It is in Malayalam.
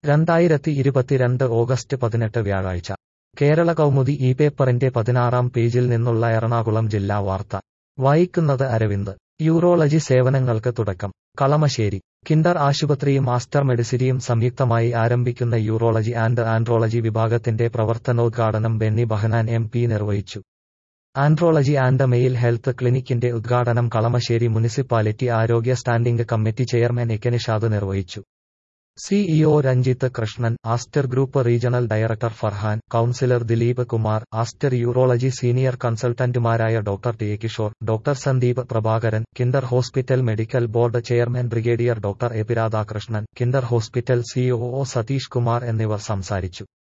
രണ്ടായിരത്തി ഇരുപത്തിരണ്ട് ഓഗസ്റ്റ് പതിനെട്ട് വ്യാഴാഴ്ച കേരള കൗമുദി ഈ പേപ്പറിന്റെ പതിനാറാം പേജിൽ നിന്നുള്ള എറണാകുളം ജില്ലാ വാർത്ത വായിക്കുന്നത് അരവിന്ദ് യൂറോളജി സേവനങ്ങൾക്ക് തുടക്കം കളമശ്ശേരി കിൻഡർ ആശുപത്രിയും ആസ്റ്റർ മെഡിസിറ്റിയും സംയുക്തമായി ആരംഭിക്കുന്ന യൂറോളജി ആൻഡ് ആൻഡ്രോളജി വിഭാഗത്തിന്റെ പ്രവർത്തനോദ്ഘാടനം ബെന്നി ബഹനാൻ എം പി നിർവഹിച്ചു ആൻഡ്രോളജി ആൻഡ് മെയിൽ ഹെൽത്ത് ക്ലിനിക്കിന്റെ ഉദ്ഘാടനം കളമശ്ശേരി മുനിസിപ്പാലിറ്റി ആരോഗ്യ standing committee chairman A K Nishad നിർവഹിച്ചു CEO Ranjith Krishnan Aster group regional director Farhan councillor Dileep Kumar Aster urology senior കൺസൾട്ടന്റുമാരായ doctor T A Kishore doctor Sandeep Prabhakaran Kinder hospital medical board chairman brigadier doctor A P Radhakrishnan Kinder hospital COO Satheesh Kumar എന്നിവർ സംസാരിച്ചു